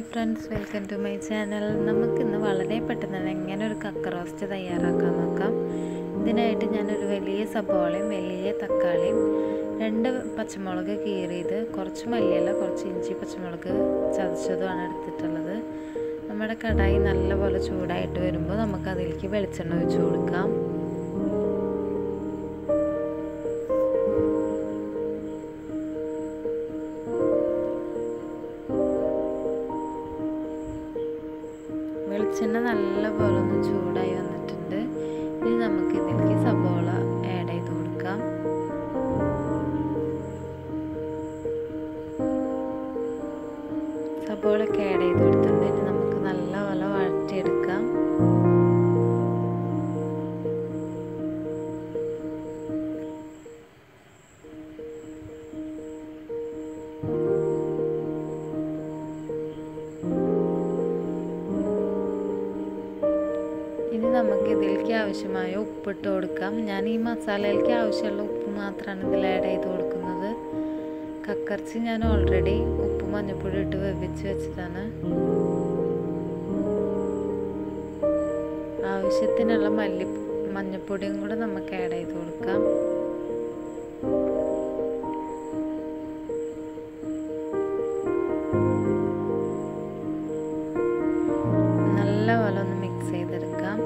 friends welcome to my channel നമുക്കിന്ന് വളരെ പെട്ടെന്ന് തന്നെ എങ്ങനെ ഒരു കക്ക റോസ്റ്റ് തയ്യാറാക്കാൻ നോക്കാം ഇതിനായിട്ട് ഞാനൊരു വലിയ സബോളയും വലിയ തക്കാളിയും രണ്ട് പച്ചമുളക് കീറിയത് കുറച്ച് മല്ലിയില കുറച്ച് ഇഞ്ചി പച്ചമുളക് ചതച്ചതുമാണ് എടുത്തിട്ടുള്ളത് നമ്മുടെ കടായി നല്ലപോലെ ചൂടായിട്ട് വരുമ്പോൾ നമുക്ക് അതിലേക്ക് വെളിച്ചെണ്ണ ഒഴിച്ചു കൊടുക്കാം വെളിച്ചെണ്ണ നല്ലപോലെ ഒന്ന് ചൂടായി വന്നിട്ടുണ്ട് ഇനി നമുക്ക് ഇതിലേക്ക് സബോള ആഡ് ചെയ്ത് കൊടുക്കാം സബോളൊക്കെ ആഡ് ചെയ്ത് കൊടുത്തിട്ടുണ്ട് ഇനി നമുക്ക് നല്ലപോലെ വഴറ്റിയെടുക്കാം ഇനി നമുക്ക് ഇതിലേക്ക് ആവശ്യമായ ഉപ്പിട്ട് കൊടുക്കാം ഞാൻ ഈ മസാലയിലേക്ക് ആവശ്യമുള്ള ഉപ്പ് മാത്രമാണ് ഇതിൽ ആഡ് ചെയ്ത് കൊടുക്കുന്നത് കക്കർച്ചി ഞാൻ ഓൾറെഡി ഉപ്പ് മഞ്ഞൾപ്പൊടി ഇട്ട് വെവിച്ച് വെച്ചതാണ് ആവശ്യത്തിനുള്ള മല്ലി മഞ്ഞൾപ്പൊടിയും കൂടെ നമുക്ക് ആഡ് ചെയ്ത് കൊടുക്കാം നല്ലപോലെ ഒന്ന് മിക്സ് ചെയ്തെടുക്കാം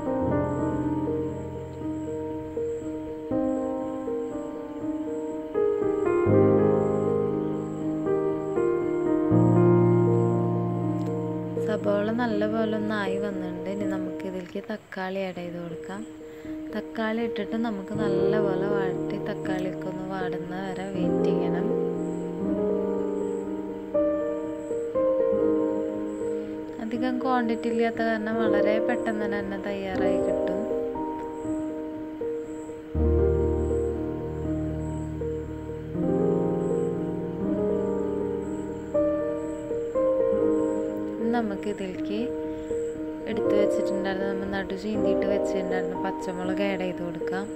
സബോള നല്ലപോലെ ഒന്ന് ആയി വന്നിട്ടുണ്ട് ഇനി നമുക്ക് ഇതിലേക്ക് തക്കാളി ആഡ് ചെയ്ത് കൊടുക്കാം തക്കാളി ഇട്ടിട്ട് നമുക്ക് നല്ലപോലെ വഴറ്റി തക്കാളിയൊക്കെ ഒന്ന് വാടുന്ന വരെ വെയിറ്റ് ചെയ്യണം അധികം ക്വാണ്ടിറ്റി ഇല്ലാത്ത കാരണം വളരെ പെട്ടെന്ന് തന്നെ തയ്യാറായി കിട്ടും നമുക്ക് ഇതിലേക്ക് എടുത്തു വെച്ചിട്ടുണ്ടായിരുന്നു നമ്മൾ നടു ചീന്തിയിട്ട് വെച്ചിട്ടുണ്ടായിരുന്നു പച്ചമുളക് ആഡ് ചെയ്ത് കൊടുക്കാം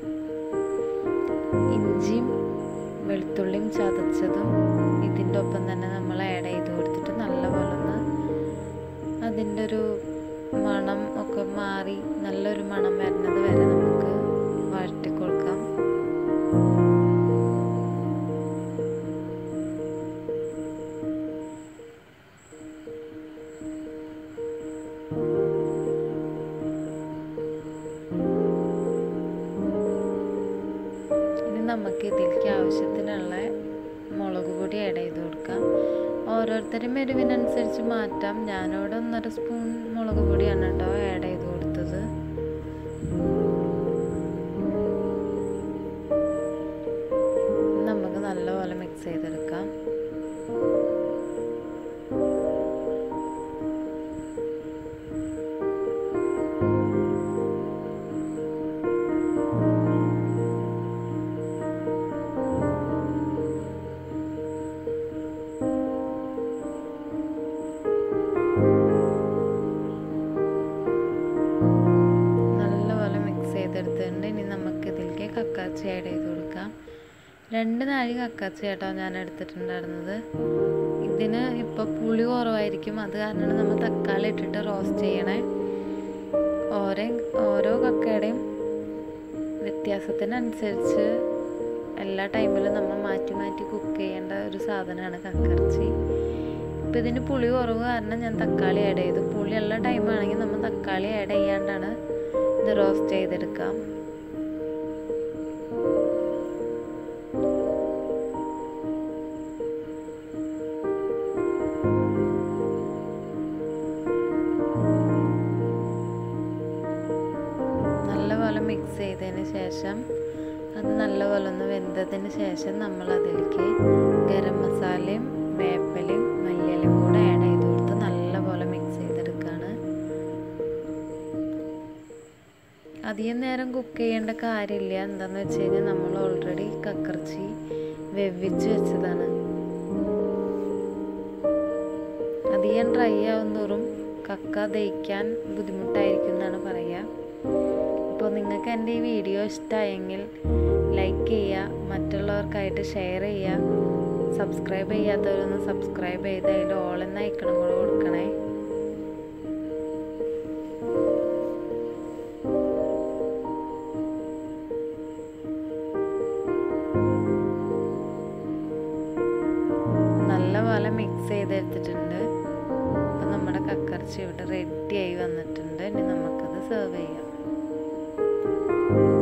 ഇഞ്ചിയും വെളുത്തുള്ളിയും ചതച്ചതും ഇതിൻ്റെ ഒപ്പം തന്നെ നമ്മൾ ആഡ് ചെയ്ത് കൊടുത്തിട്ട് നല്ലപോലെ ഒന്ന് അതിൻ്റെ ഒരു മണം ഒക്കെ മാറി നല്ലൊരു മണം വരുന്നത് വരെ നമുക്ക് വഴറ്റി കൊടുക്കാം ഇനി നമുക്ക് ഇതിലേക്ക് ആവശ്യത്തിനുള്ള മുളക് പൊടി ആഡ് ചെയ്ത് കൊടുക്കാം ഓരോരുത്തരും എരിവിനനുസരിച്ച് മാറ്റാം ഞാനിവിടെ ഒന്നര സ്പൂൺ മുളക് പൊടിയാണ് കേട്ടോ ആഡ് ചെയ്ത് കൊടുത്തത് നമുക്ക് നല്ലപോലെ മിക്സ് ചെയ്തെടുക്കാം നല്ലപോലെ മിക്സ് ചെയ്തെടുത്തിട്ടുണ്ട് ഇനി നമുക്ക് ഇതിലേക്ക് കക്കാച്ചി ആഡ് ചെയ്ത് കൊടുക്കാം രണ്ട് നാഴി കക്കാച്ചി കേട്ടോ ഞാൻ എടുത്തിട്ടുണ്ടായിരുന്നത് ഇതിന് ഇപ്പോൾ പുളി കുറവായിരിക്കും അത് കാരണമാണ് നമ്മൾ തക്കാളി ഇട്ടിട്ട് റോസ്റ്റ് ചെയ്യണേ ഓരോ ഓരോ കക്കയുടെയും വ്യത്യാസത്തിനനുസരിച്ച് എല്ലാ ടൈമിലും നമ്മൾ മാറ്റി മാറ്റി കുക്ക് ചെയ്യേണ്ട ഒരു സാധനമാണ് കക്കറച്ചി ഇപ്പം ഇതിന് പുളി കുറവ് കാരണം ഞാൻ തക്കാളി ആഡ് ചെയ്തു പുളിയുള്ള ടൈമാണെങ്കിൽ നമ്മൾ തക്കാളി ആഡ് ചെയ്യാണ്ടാണ് ഇത് റോസ്റ്റ് ചെയ്തെടുക്കാം നല്ലപോലെ മിക്സ് ചെയ്തതിന് ശേഷം അത് നല്ലപോലെ ഒന്ന് വെന്തതിന് ശേഷം നമ്മൾ അതിലേക്ക് ഗരം മസാലയും വേപ്പലയും മല്ലിയിലയും കൂടെ ആഡ് ചെയ്ത് കൊടുത്ത് നല്ലപോലെ മിക്സ് ചെയ്തെടുക്കുകയാണ് അധികം നേരം കുക്ക് ചെയ്യേണ്ട കാര്യമില്ല എന്താന്ന് വെച്ച് കഴിഞ്ഞാൽ നമ്മൾ ഓൾറെഡി കക്കർച്ചി വെവിച്ച് വെച്ചതാണ് അധികം ഡ്രൈ ആവും തോറും കക്ക ദഹിക്കാൻ ബുദ്ധിമുട്ടായിരിക്കും എന്നാണ് പറയുക അപ്പോൾ നിങ്ങൾക്ക് എൻ്റെ ഈ വീഡിയോ ഇഷ്ടമായെങ്കിൽ ലൈക്ക് ചെയ്യുക മറ്റുള്ളവർക്കായിട്ട് ഷെയർ ചെയ്യുക സബ്സ്ക്രൈബ് ചെയ്യാത്തവരൊന്ന് സബ്സ്ക്രൈബ് ചെയ്ത് അതിൽ ഓൾ എന്ന ഐക്കണും കൂടെ കൊടുക്കണേ നല്ലപോലെ മിക്സ് ചെയ്തെടുത്തിട്ടുണ്ട് അപ്പം നമ്മുടെ കക്കറച്ചി ഇവിടെ റെഡിയായി വന്നിട്ടുണ്ട് ഇനി നമുക്കത് സെർവ് ചെയ്യാം